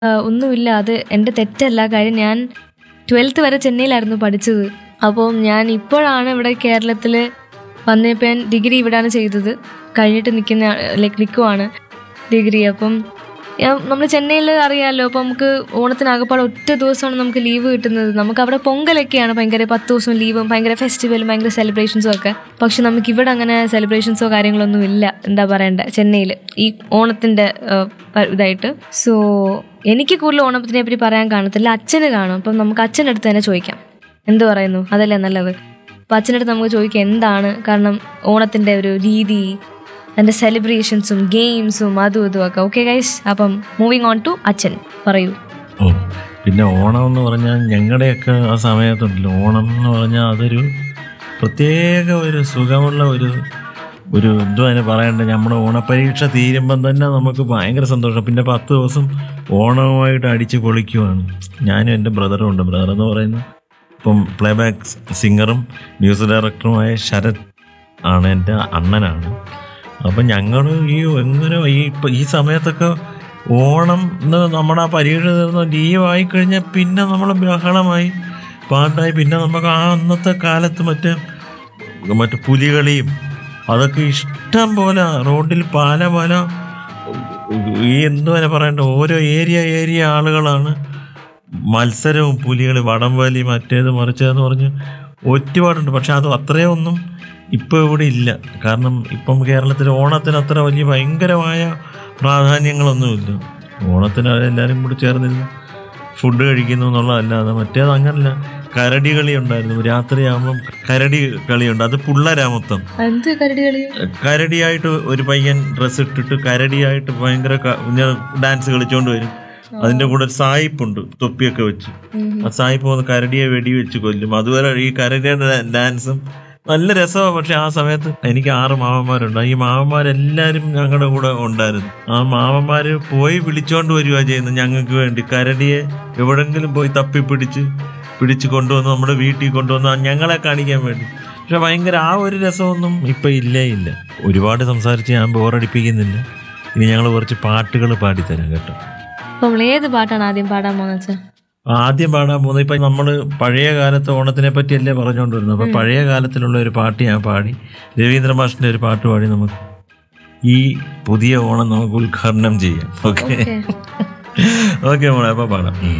ആ, ഒന്നുമില്ല അത് എൻ്റെ തെറ്റല്ല കാര്യം ഞാൻ ട്വൽത്ത് വരെ ചെന്നൈയിലായിരുന്നു പഠിച്ചത് അപ്പോൾ ഞാൻ ഇപ്പോഴാണ് ഇവിടെ കേരളത്തിൽ വന്നപ്പോൾ ഞാൻ ഡിഗ്രി ഇവിടെയാണ് ചെയ്തത് കഴിഞ്ഞിട്ട് നിൽക്കുന്ന ലൈക്ക് നിൽക്കുവാണ് ഡിഗ്രി അപ്പം നമ്മൾ ചെന്നൈയിൽ അറിയാമല്ലോ അപ്പോൾ നമുക്ക് ഓണത്തിനാകപ്പാടെ ഒറ്റ ദിവസമാണ് നമുക്ക് ലീവ് കിട്ടുന്നത് നമുക്ക് അവിടെ പൊങ്കലൊക്കെയാണ് ഭയങ്കര പത്ത് ദിവസം ലീവും ഭയങ്കര ഫെസ്റ്റിവലും ഭയങ്കര സെലിബ്രേഷൻസും ഒക്കെ പക്ഷെ നമുക്ക് ഇവിടെ അങ്ങനെ സെലിബ്രേഷൻസോ കാര്യങ്ങളൊന്നും ഇല്ല എന്താ പറയണ്ട ചെന്നൈയിൽ ഈ ഓണത്തിൻ്റെ ഇതായിട്ട് സോ എനിക്ക് കൂടുതൽ ഓണത്തിനെ പറ്റി പറയാൻ കാണത്തില്ല അച്ഛന് കാണും അപ്പം നമുക്ക് അച്ഛൻ്റെ അടുത്ത് തന്നെ ചോദിക്കാം എന്ത് പറയുന്നു അതല്ലേ നല്ലത് അപ്പം അച്ഛൻ്റെ അടുത്ത് നമുക്ക് ചോദിക്കാം എന്താണ് കാരണം ഓണത്തിൻ്റെ ഒരു രീതി അതിൻ്റെ സെലിബ്രേഷൻസും ഗെയിംസും അതും ഇതും ഒക്കെ ഓക്കെ ഗൈസ് അപ്പം മൂവിങ് ഓൺ ടു അച്ഛൻ പറയൂ ഓ പിന്നെ ഓണം എന്ന് പറഞ്ഞാൽ ഞങ്ങളുടെയൊക്കെ ആ സമയത്തുണ്ടല്ലോ ഓണം എന്ന് പറഞ്ഞാൽ അതൊരു പ്രത്യേക ഒരു സുഖമുള്ള ഒരു ഒരു എന്തോ അതിന് പറയണ്ട നമ്മുടെ ഓണപ്പരീക്ഷ തീരുമ്പം തന്നെ നമുക്ക് ഭയങ്കര സന്തോഷം പിന്നെ പത്ത് ദിവസം ഓണവുമായിട്ട് അടിച്ച് പൊളിക്കുവാണ് ഞാനും എൻ്റെ ബ്രദറും ഉണ്ട് ബ്രദർ എന്ന് പറയുന്നത് ഇപ്പം പ്ലേ ബാക്ക് സിംഗറും മ്യൂസിക് ഡയറക്ടറുമായ ശരത് ആണ് എൻ്റെ അണ്ണനാണ് അപ്പം ഞങ്ങൾ ഈ എങ്ങനെ ഈ ഇപ്പം ഈ സമയത്തൊക്കെ ഓണം എന്ന് നമ്മുടെ ആ പരീക്ഷ തീർന്ന് ലീവ് ആയിക്കഴിഞ്ഞാൽ പിന്നെ നമ്മൾ ബഹളമായി പാട്ടായി പിന്നെ നമുക്ക് ആ അന്നത്തെ കാലത്ത് മറ്റേ മറ്റേ പുലികളിയും അതൊക്കെ ഇഷ്ടം പോലെ റോഡിൽ പല പല ഈ എന്തുവരെ പറയണ്ട ഓരോ ഏരിയ ഏരിയ ആളുകളാണ് മത്സരവും പുലികളി വടംവലി മറ്റേത് മറിച്ചതെന്ന് പറഞ്ഞ് ഒരുപാടുണ്ട് പക്ഷെ അത് അത്രയൊന്നും ഇപ്പോൾ ഇവിടെ ഇല്ല കാരണം ഇപ്പം കേരളത്തിൽ ഓണത്തിന് അത്ര വലിയ ഭയങ്കരമായ പ്രാധാന്യങ്ങളൊന്നുമില്ല ഓണത്തിന് എല്ലാവരും കൂടി ചേർന്നിരുന്ന് ഫുഡ് കഴിക്കുന്നു എന്നുള്ളതല്ലാതെ മറ്റേത് അങ്ങനല്ല കരടി കളി ഉണ്ടായിരുന്നു രാത്രിയാകുമ്പം കരടി കളിയുണ്ട് അത് പുള്ളരാമത്തം എന്ത് കരടി കളി കരടിയായിട്ട് ഒരു പയ്യൻ ഡ്രസ്സ് ഇട്ടിട്ട് കരടിയായിട്ട് ഭയങ്കര ക- ഇങ്ങനെ ഡാൻസ് കളിച്ചോണ്ട് വരും അതിന്റെ കൂടെ ഒരു സായിപ്പുണ്ട് തൊപ്പിയൊക്കെ വെച്ച് ആ സായിപ്പ് വന്ന് കരടിയെ വെടി വെച്ച് കൊല്ലും അതുവരെ ഈ കരടിയുടെ ഡാ- ഡാൻസും നല്ല രസമാണ് പക്ഷെ ആ സമയത്ത് എനിക്ക് ആറ് മാമന്മാരുണ്ട് ഈ മാമന്മാരെല്ലാരും ഞങ്ങളുടെ കൂടെ ഉണ്ടായിരുന്നു ആ മാമന്മാര് പോയി വിളിച്ചോണ്ട് വരിക ചെയ്യുന്നത് ഞങ്ങൾക്ക് വേണ്ടി കരടിയെ എവിടെങ്കിലും പോയി തപ്പി പിടിച്ച് പിടിച്ച് കൊണ്ടുവന്ന് നമ്മുടെ വീട്ടിൽ കൊണ്ടുവന്ന് ഞങ്ങളെ കാണിക്കാൻ വേണ്ടി പക്ഷെ ഭയങ്കര ആ ഒരു രസമൊന്നും ഇപ്പൊ ഇല്ലേ ഇല്ല ഒരുപാട് സംസാരിച്ച് ഞാൻ ബോറടിപ്പിക്കുന്നില്ല ഇനി ഞങ്ങൾ കുറച്ച് പാട്ടുകൾ പാടിത്തരാം കേട്ടോ അപ്പം നമ്മൾ ഏത് പാട്ടാണ് ആദ്യം പാടാൻ പോകുന്നത് അച്ഛൻ ആദ്യം പാടാൻ പോകുന്നത് ഇപ്പൊ നമ്മള് പഴയ കാലത്ത് ഓണത്തിനെ പറ്റിയല്ലേ പറഞ്ഞുകൊണ്ടിരുന്നത് അപ്പൊ പഴയ കാലത്തിലുള്ള ഒരു പാട്ട് ഞാൻ പാടി രവീന്ദ്ര മാഷിന്റെ ഒരു പാട്ട് പാടി നമുക്ക് ഈ പുതിയ ഓണം നമുക്ക് ഉദ്ഘാടനം ചെയ്യാം ഓക്കെ ഓക്കെ ഓക്കെ മോളെ അപ്പൊ പാടാം ഉം.